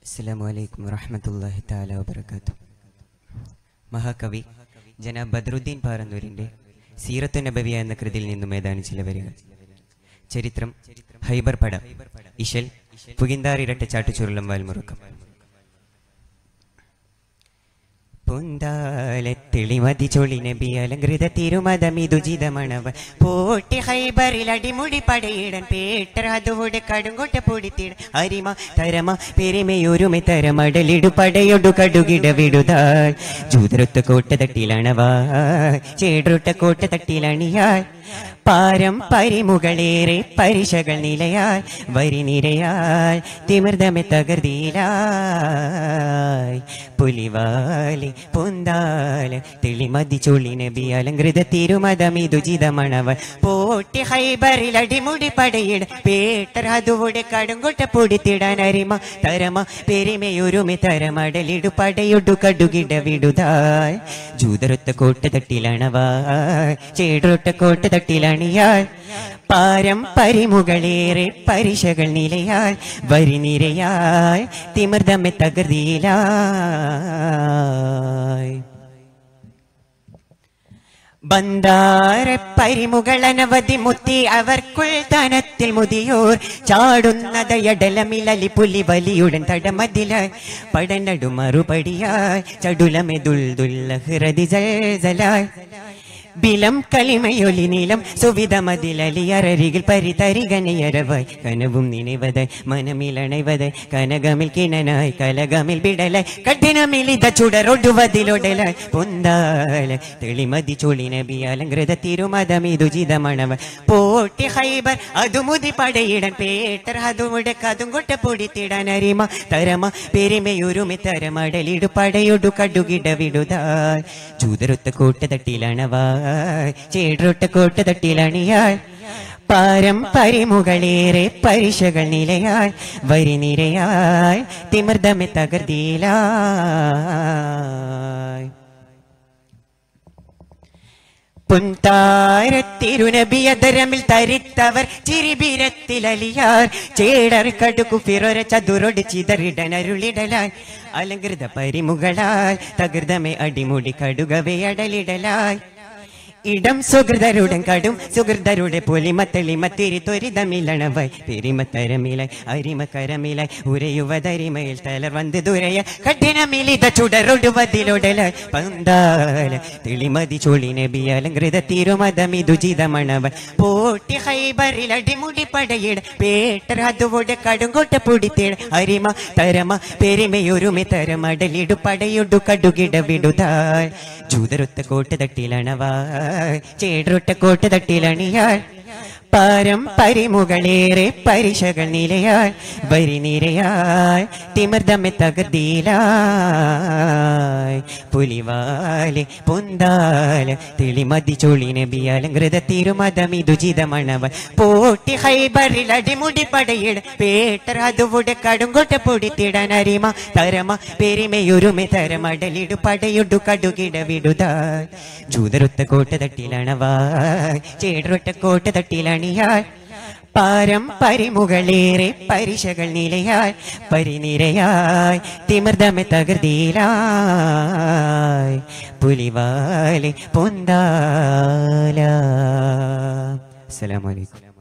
അസ്സലാമു അലൈക്കും വറഹ്മത്തുള്ളാഹി തആല വബറകാത്തു മഹാകവി ജനാബ് ബദ്രുദ്ദീൻ പാറന്നൂരിൻ്റെ സീറത്തു നബവിയ എന്ന കൃതിയിൽ നിന്നും ഏതാനും ചില വരികൾ ചരിത്രം ഹൈബർ പട ഇശൽ പുകിന്താറിരട്ട ചാട്ടുചുരുളം വാൽമുറുക്കം പൊന്താലത്തെളിമതി ചൊളി നബി അലങ്കൃത തിരുമതമിതുജിതമണവ പോട്ടി ഹൈബറിൽ അടിമുടി പടയിടൻ പേട്ടർ അതോടെ കടുങ്കോട്ട പൊടിത്തിട അരിമ തരമ പെരുമയൊരുമെ തരമടലിടു പടയൊടു കടുകിട വിടുതാൾ ജൂതരൊത്ത കോട്ട തട്ടിലണവാ ചേടൊട്ട കോട്ട തട്ടിലണിയാൾ പാരം പരിമുകളേറെ പരിശകൾ നിലയാൽ വരി നിരയാൽ തിമിർദമെ തകർതിയിലായി പുലിവാലി പൊന്താല തെളിമതി ചുള്ളി നബി അലങ്കൃത തിരുമതമിതുജിതമണവ പോട്ടി ഹൈബറിൽ അടിമുടി പടയിട പേട്ടർ അതുവിടെ കടുങ്കൊട്ട പൊടിത്തിടാൻ അരിമ തരമ പെരുമയൊരുമെ തരമടലിടു പടയൊടു കടുകിട വിടുതായ് ജൂതരൊത്ത കോട്ട തട്ടിലണവാ ചേടൊട്ട കോട്ട തട്ടിലണിയാൽ പാരം പരിമുകളേറെ പരിശകൾ നിലയാൽ വരി നിരയാൽ തിമിർദമെ തകർതിയിലായി ബന്ധാര പരിമുകൾ അനവധി മുത്തി അവർക്കുൾ തനത്തിൽ മുതിയോർ ചാടുന്നതയടലമിലലി പുലി വലിയുടൻ തടമതിലായി പടനടു മറുപടിയായി ചടുലമെതുൽ ദുല്ലഹ്റതി ജലായി ബിലം കളിമയൊലി നീലം സുവിധമതിലലിയറരികിൽ പരിതരികനയരവായി കനവും നിனைவതായി മനമിലണൈവതായി കനകമിൽ കിണനായി കലകമിൽ ബിടലായി കഠിനമിലിത ചുടരൊടുവതിലൊടലായി പൊന്താല തെളിമതി ചൊളി നബി അലങ്കൃത തിരുമതമിതുജിതമണവ പോട്ടി ഹൈബർ അതുമുതി പടയിടൻ പേട്ടർ അതുമുടെ കതുങ്കൊട്ട പൊടിത്തിടാൻ അരിമ തരമ പെരുമയൊരുമെ തരമടലിടു പടയൊടു കടുകിട വിടുതാൽ ജൂതരൊത്ത കോട്ട തട്ടിലണവാ ചേടൊട്ട കോട്ട തട്ടിലണിയാൽ പാരം പരിമുകളേറെ പരിശകൾ നിലയാൽ വരി നിരയാൽ തിമിർദമെ തകർത്തിയിലായി പുന്താരത്തിരുനബിയതരമിൽ തരിത്തവർ ചിരിബിരത്തിലലിയാർ ചേടർ കടുക്കു ഫിറൊര ചതുരൊട് ചിതറിടനരുളിടലായി അലങ്കൃത പരിമുകളാൽ തകൃതമെ അടിമുടി കടുകവെ അടലിടലായി ഇടം സുഹൃതരുടൻ കടും സുഹൃതരുടെ പൊലിമ തെളിമ തിരി ത്വരിതമില്ലണവായി പെരിമത്തരമിലായി അരിമ കരമിലായി ഉരയുവതരിമയിൽ തലർ വന്ന് ദുരയ കഠിനമിലിത ചുടരൊടുവതിലൊടലായി പന്താല തെളിമതി ചൊളി നബി അലങ്കൃത തിരുമതമിതുജിതമണവൻ പോട്ടി ഹൈബറിൽ അടിമുടി പടയിട പേട്ടർ അതുവിടെ കടുങ്കോട്ട പൊടിത്തിട അരിമ തരമ പെരുമയൊരുമെ തരമടലിടു പടയൊടു കടുകിട വിടുതാൽ ജൂതരൊത്ത കോട്ട തട്ടിലണവാ ചേടൊട്ട കോട്ട തട്ടിലണിയാൽ പാരം പരിമുകളേറെ പരിശകൾ നിലയാൽ വരി നിരയാൽ തിമിർദമെ തകർത്തിയിലായി പുലിവാലി പൊന്താല തെളിമതി ചൊളി നബി അലങ്കൃത തിരുമതമിതുജിതമണവൻ പോട്ടി ഹൈബറിൽ അടിമുടി പടയിട പേട്ടർ അതുവിടെ കടുങ്കൊട്ട പൊടിത്തിടാൻ അരിമ തരമ പെരുമയൊരുമെ തരമടലിടു പടയൊടു കടുകിട വിടുതാൽ ജൂതരൊത്ത കോട്ട തട്ടിലണവാ ചേടൊട്ട കോട്ട തട്ടിലണിയാൽ പാരം പരിമുകളേറെ പരിശകൾ നിലയാൽ പരിനിരയായി തിമിർദമെ തകർത്തിയിലായി പുലിവാലി പൊന്താല അസ്സലാമു അലൈക്കും